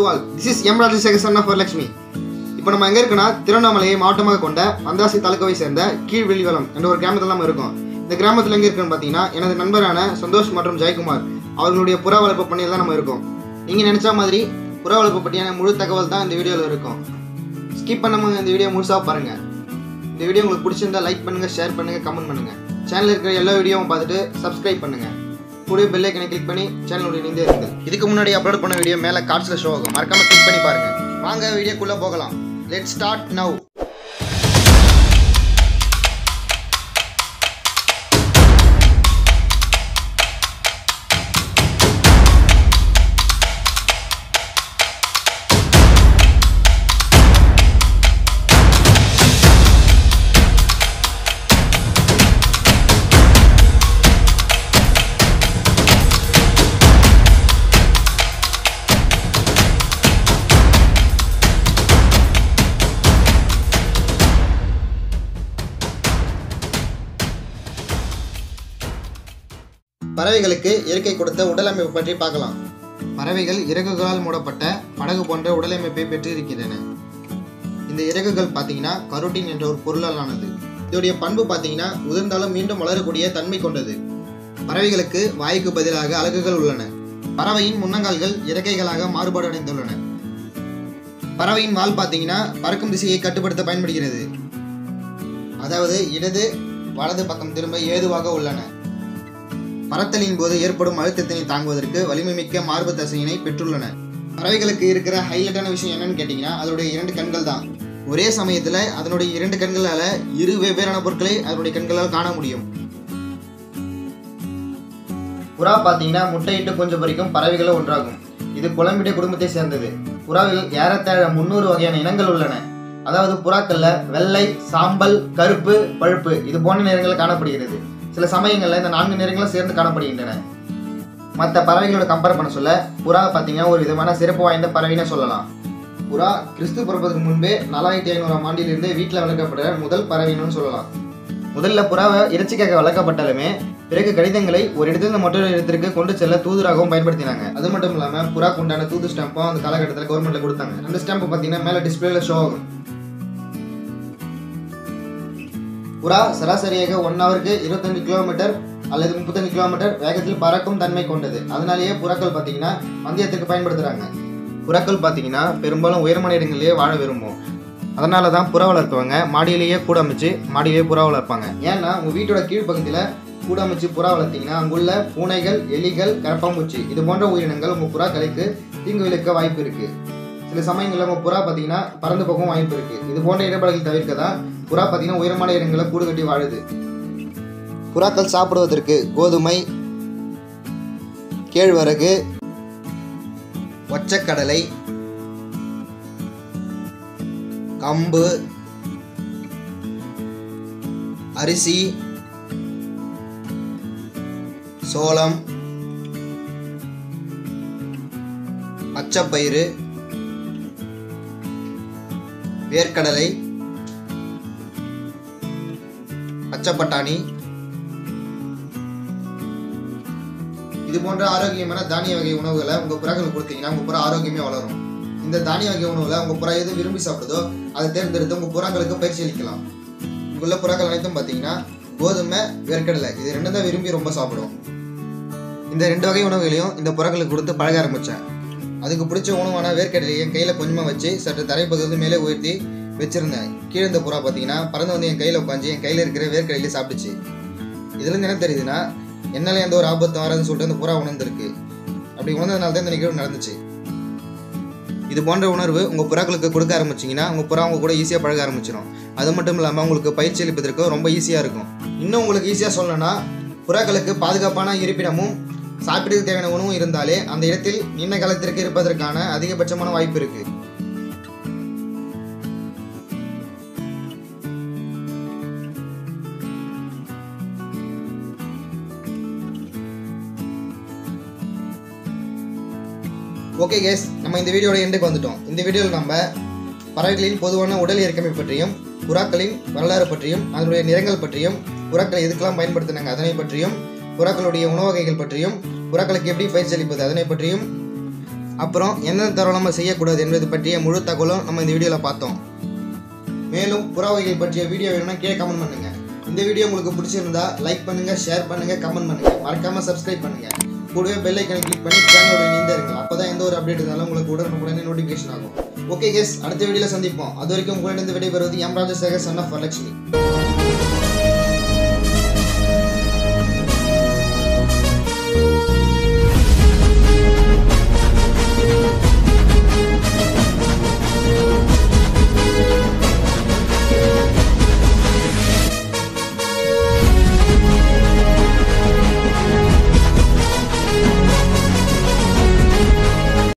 all this is M Rajasekar son of Lakshmi இப்போ நம்ம எங்கே இருக்கோம்னா திருவண்ணாமலையை மாவட்டமாக கொண்ட வந்தாசி தாலுகாவை சேர்ந்த கீழ்வெளிவளம் என்ற ஒரு கிராமத்தில் நம்ம இருக்கோம் இந்த கிராமத்தில் எங்கே இருக்குன்னு பார்த்தீங்கன்னா எனது நண்பரான சந்தோஷ் மற்றும் ஜெயக்குமார் அவர்களுடைய புறா வளர்ப்பு பண்ணையில் தான் நம்ம இருக்கோம் நீங்கள் நினச்ச மாதிரி புறா வளர்ப்பு பற்றியான முழு தகவல் தான் இந்த வீடியோவில் இருக்கும் ஸ்கிப் பண்ணாம இந்த வீடியோ முழுசாக பாருங்கள் இந்த வீடியோ உங்களுக்கு பிடிச்சிருந்தா லைக் பண்ணுங்கள் ஷேர் பண்ணுங்கள் கமெண்ட் பண்ணுங்கள் சேனலில் இருக்கிற எல்லா வீடியோவும் பார்த்துட்டு சப்ஸ்கிரைப் பண்ணுங்கள் கூட பெல் ஐக்கனை கிளிக் பண்ணி சேனலோட இணைந்தே இருங்கள் இதுக்கு முன்னாடி அப்லோட் பண்ண வீடியோ மேலே கார்ட்ஸில் ஷோ ஆகும் மறக்காம கிளிக் பண்ணி பாருங்கள் வாங்க வீடியோக்குள்ளே போகலாம் லெட் ஸ்டார்ட் நவ் பறவைகளுக்கு இயற்கை கொடுத்த உடலமைப்பு பற்றி பார்க்கலாம் பறவைகள் இறகுகளால் மூடப்பட்ட படகு போன்ற உடலமைப்பை பெற்றிருக்கின்றன இந்த இறகுகள் பார்த்தீங்கன்னா கரோட்டின் என்ற ஒரு பொருளால் ஆனது இதோடைய பண்பு பார்த்தீங்கன்னா உதிர்ந்தாலும் மீண்டும் வளரக்கூடிய தன்மை கொண்டது பறவைகளுக்கு வாய்க்கு பதிலாக அலகுகள் உள்ளன பறவையின் முன்னங்கால்கள் இறக்கைகளாக மாறுபாடு அடைந்துள்ளன பறவையின் வால் பார்த்தீங்கன்னா பறக்கும் திசையை கட்டுப்படுத்த பயன்படுகிறது அதாவது இடது வலது பக்கம் திரும்ப ஏதுவாக உள்ளன பறத்தலின் போது ஏற்படும் அழுத்தத்தினை தாங்குவதற்கு வலிமை மிக்க மார்பு தசையினை பெற்றுள்ளன பறவைகளுக்கு இருக்கிற ஹைலைட்டான விஷயம் என்னன்னு கேட்டிங்கன்னா அதனுடைய இரண்டு கண்கள் தான் ஒரே சமயத்தில் அதனுடைய இரண்டு கண்களால் இரு வெவ்வேறான பொருட்களை அதனுடைய கண்களால் காண முடியும் புறா பார்த்தீங்கன்னா முட்டையிட்டு கொஞ்சம் வரைக்கும் பறவைகளும் ஒன்றாகும் இது குழம்பிட குடும்பத்தை சேர்ந்தது புறாவில் ஏறத்தாழ முந்நூறு வகையான இனங்கள் உள்ளன அதாவது புறாக்கள்ல வெள்ளை சாம்பல் கருப்பு பழுப்பு இது போன்ற நிறங்கள் காணப்படுகிறது சில சமயங்களில் இந்த நான்கு நிறங்களும் சேர்ந்து காணப்படுகின்றன மற்ற பறவைகளோட கம்பேர் பண்ண சொல்ல புறா பார்த்தீங்கன்னா ஒரு விதமான சிறப்பு வாய்ந்த பறவைன்னு சொல்லலாம் புறா கிறிஸ்து பிறப்பதற்கு முன்பே நாலாயிரத்தி ஐநூறாம் ஆண்டிலிருந்தே வீட்டில் வளர்க்கப்படுற முதல் பறவைன்னு சொல்லலாம் முதல்ல புறாவை இறைச்சிக்காக வளர்க்கப்பட்டாலுமே பிறகு கடிதங்களை ஒரு இடத்துல மற்றொரு இடத்திற்கு கொண்டு செல்ல தூதராகவும் பயன்படுத்தினாங்க அது மட்டும் இல்லாமல் புறாக்கு உண்டான தூது ஸ்டாம்பும் அந்த காலகட்டத்தில் கவர்மெண்ட்ல கொடுத்தாங்க அந்த ஸ்டாம்பு பார்த்தீங்கன்னா மேலே டிஸ்பிளேல ஷோ ஆகும் புறா சராசரியாக ஒன் ஹவருக்கு இருபத்தஞ்சு கிலோமீட்டர் அல்லது முப்பத்தஞ்சு கிலோமீட்டர் வேகத்தில் பறக்கும் தன்மை கொண்டது அதனாலேயே புறாக்கள் பார்த்தீங்கன்னா வந்தியத்துக்கு பயன்படுத்துகிறாங்க புறாக்கள் பார்த்தீங்கன்னா பெரும்பாலும் உயரமான இடங்களிலேயே வாழ விரும்பும் அதனால தான் புறா வளர்ப்பவங்க மாடியிலேயே கூட அமைச்சு மாடியிலேயே புறா வளர்ப்பாங்க ஏன்னா உங்கள் வீட்டோட கீழ்ப்பகுதியில் கூட அமைச்சு புறா வளர்த்தீங்கன்னா அங்குள்ள பூனைகள் எலிகள் கரப்பாம்பூச்சி இது போன்ற உயிரினங்கள் உங்கள் புறாக்களுக்கு தீங்கு விளைவிக்க வாய்ப்பு இருக்கு சில சமயங்களில் உங்கள் புறா பார்த்தீங்கன்னா பறந்து போகவும் வாய்ப்பு இருக்கு இது போன்ற இடர்பாடுகள் தவிர்க்க தான் புறா பார்த்தீங்கன்னா உயரமான இடங்களை கூடு கட்டி வாழுது புறாக்கள் சாப்பிடுவதற்கு கோதுமை கேழ்வரகு ஒச்சக்கடலை கம்பு அரிசி சோளம் பச்சைப்பயிறு வேர்க்கடலை பச்சை பட்டாணி இது போன்ற ஆரோக்கியமான தானிய வகை உணவுகளை உங்க புறாக்களுக்கு கொடுத்தீங்கன்னா உங்க புறா ஆரோக்கியமே வளரும் இந்த தானிய வகை உணவுல உங்க புறா எது விரும்பி சாப்பிடுதோ அதை தேர்ந்தெடுத்து உங்க புறாக்களுக்கு பயிற்சி அளிக்கலாம் இங்குள்ள புறாக்கள் அனைத்தும் பார்த்தீங்கன்னா கோதுமை வேர்க்கடலை இது ரெண்டும் தான் விரும்பி ரொம்ப சாப்பிடும் இந்த ரெண்டு வகை உணவுகளையும் இந்த புறாக்களுக்கு கொடுத்து பழக ஆரம்பித்தேன் அதுக்கு பிடிச்ச உணவான வேர்க்கடலையை என் கையில் கொஞ்சமாக வச்சு சற்று தரைப்பகுதி மேலே உயர்த்தி வச்சிருந்தேன் கீழே இந்த புறா பார்த்தீங்கன்னா பறந்து வந்து என் கையில் உட்காந்து என் கையில் இருக்கிற வேர்க்கடலையை சாப்பிட்டுச்சு இதுலேருந்து என்ன தெரியுதுன்னா என்னால் எந்த ஒரு ஆபத்தும் வராதுன்னு சொல்லிட்டு அந்த புறா உணர்ந்திருக்கு அப்படி உணர்ந்ததுனால தான் இந்த நிகழ்வு நடந்துச்சு இது போன்ற உணர்வு உங்கள் புறாக்களுக்கு கொடுக்க ஆரம்பிச்சிங்கன்னா உங்கள் புறா உங்க கூட ஈஸியாக பழக ஆரம்பிச்சிடும் அது மட்டும் இல்லாமல் உங்களுக்கு பயிற்சி அளிப்பதற்கு ரொம்ப ஈஸியாக இருக்கும் இன்னும் உங்களுக்கு ஈஸியாக சொல்லணும்னா புறாக்களுக்கு பாதுகாப்பான இருப்பிடமும் சாப்பிடுறதுக்கு தேவையான உணவும் இருந்தாலே அந்த இடத்தில் நீண்ட காலத்திற்கு இருப்பதற்கான அதிகபட்சமான வாய்ப்பு இருக்கு ஓகே கேஸ் நம்ம இந்த வீடியோட எண்டுக்கு வந்துட்டோம் இந்த வீடியோவில் நம்ம பறவைகளின் பொதுவான உடல் இயற்கமை பற்றியும் புறாக்களின் வரலாறு பற்றியும் அதனுடைய நிறங்கள் பற்றியும் புறாக்களை எதுக்கெல்லாம் பயன்படுத்தினாங்க அதனை பற்றியும் புறாக்களுடைய உணவு வகைகள் பற்றியும் புறாக்களுக்கு எப்படி பயிற்சி அளிப்பது அதனை பற்றியும் அப்புறம் எந்தெந்த தரம் நம்ம செய்யக்கூடாது என்பது பற்றிய முழு தகவலும் நம்ம இந்த வீடியோவில் பார்த்தோம் மேலும் புறா வகைகள் பற்றிய வீடியோ வேணும்னா கீழே கமெண்ட் பண்ணுங்க இந்த வீடியோ உங்களுக்கு பிடிச்சிருந்தா லைக் பண்ணுங்க ஷேர் பண்ணுங்க கமெண்ட் பண்ணுங்க மறக்காம சப்ஸ்கிரைப் பண்ணுங்க கூடவே பெல் ஐக்கனை கிளிக் பண்ணி சேனலோட இணைந்தே இருங்க அப்பதான் எந்த ஒரு அப்டேட் இருந்தாலும் உங்களுக்கு உடனுக்குடனே நோட்டிஃபிகேஷன் ஆகும் ஓகே கேஸ் அடுத்த வீடியோல சந்திப்போம் அது வரைக்கும் உங்களிடம் விடைபெறுவது M Rajasekar son of Varalakshmi